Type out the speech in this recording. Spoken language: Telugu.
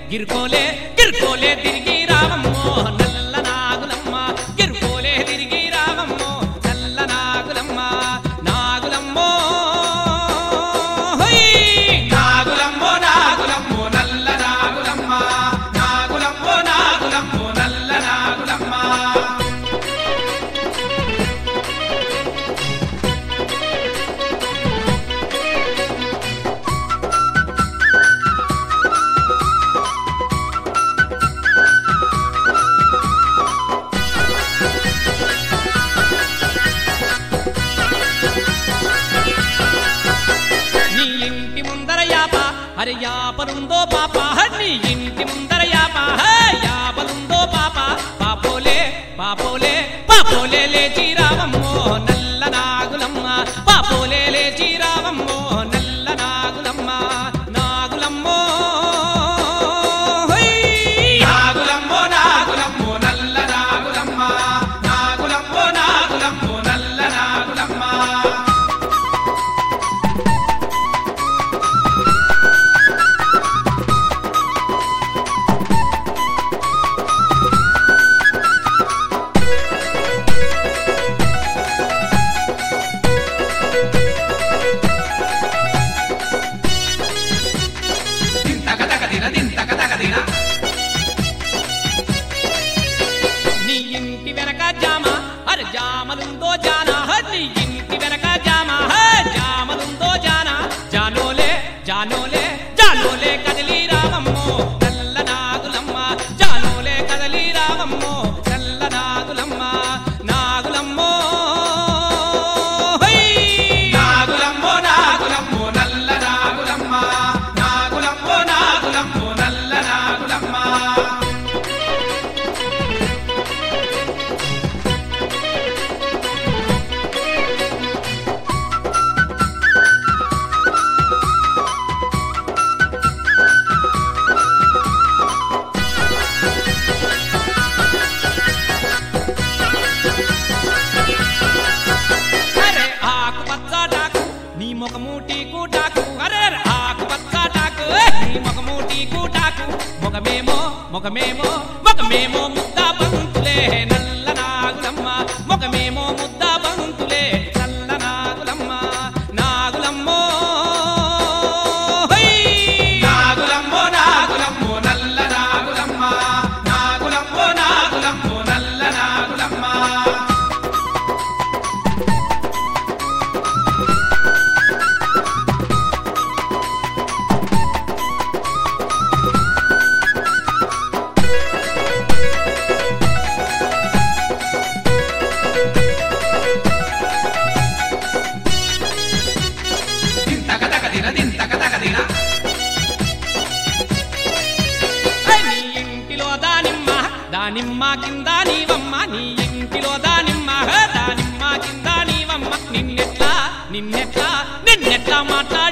గిరుకోలే గిరుకోలే తిరిగి రావమ్మో నల్ల నాగులమ్మ గిరుకోలే తిరిగి రావమ్మో నల్ల నాగులమ్మ నాగులమ్మో హొయ్! నాగులమ్మో నాగులమ్మో నల్ల నాగులమ్మ నాగులమ్మో నాగులమ్మో నల్ల నాగులమ్మ నీ ఇంటి ముందర యాప అరే యాపలుందో పాప నీ ఇంటి ముందర యాప హే, యాపలుందో పాప పాపోలే పాపోలే పాపోలే లేచి రావమ్మో నల్ల నాగులమ్మ పాపోలే లేచి రావమ్మో నల్ల నాగులమ్మ నాగులమ్మో హొయ్! నాగులమ్మో నాగులమ్మో నల్ల నాగులమ్మ నాగులమ్మో నాగులమ్మో నల్ల నాగులమ్మ నీ ఇంటి వెనక జామ అరే జామలుందో జానా హ, నీ ఇంటి వెనక జామ హ, జామలుందో జానా జానోలే జానోలే జానోలే కదిలి రావమ్మో నల్ల నాగులమ్మ జానోలే కదలి రావమ్మో నల్ల నాగులమ్మ నాగులమ్మో హై! నాగులమ్మో నాగులమ్మో నల్ల నాగులమ్మ నాగులమ్మో నాగులమ్మో నల్ల నాగులమ్మ అరే ఆకు పచ్చాటాకు నీ ముఖమూటి కూటాకు అరే అరే ఆకు పచ్చాటాకు ఏ, నీ ముఖమూటి కూటాకు ముఖమేమో ముఖమేమో ముఖమేమో ముద్ద బంతులే నల్ల నాగులమ్మ ముఖమేమో ముద్ద బంతులే నల్ల నాగులమ్మ నాగులమ్మో హై! నాగులమ్మో నాగులమ్మో నల్ల నాగులమ్మ నాగులమ్మో నాగులమ్మో నల్ల నాగులమ్మ ఏయ్, నీ ఇంటిలో దానిమ్మ దానిమ్మ కింద నీవమ్మ నీ ఇంటిలో దానిమ్మ హే, దానిమ్మ కింద నీవమ్మ నిన్నెట్లా నిన్నెట్లా నిన్నెట్లా మాట్లాడి